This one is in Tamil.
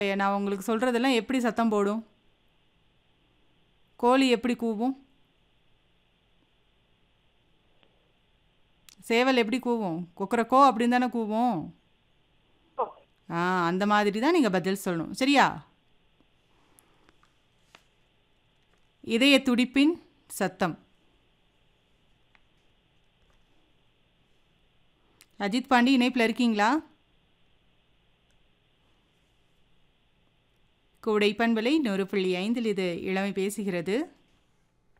நான் உங்களுக்கு சொல்கிறதெல்லாம் எப்படி சத்தம் போடும் கோழி எப்படி கூவும் சேவல் எப்படி கூவும் கொக்கரக்கோ அப்படின்னு தானே கூவும் ஆ அந்த மாதிரி தான் நீங்கள் பதில் சொல்லணும் சரியா இதய துடிப்பின் சத்தம் அஜித் பாண்டி இணைப்பில் இருக்கீங்களா கோடை பண்பலை நூறு புள்ளி ஐந்தில் இது இளமை பேசுகிறது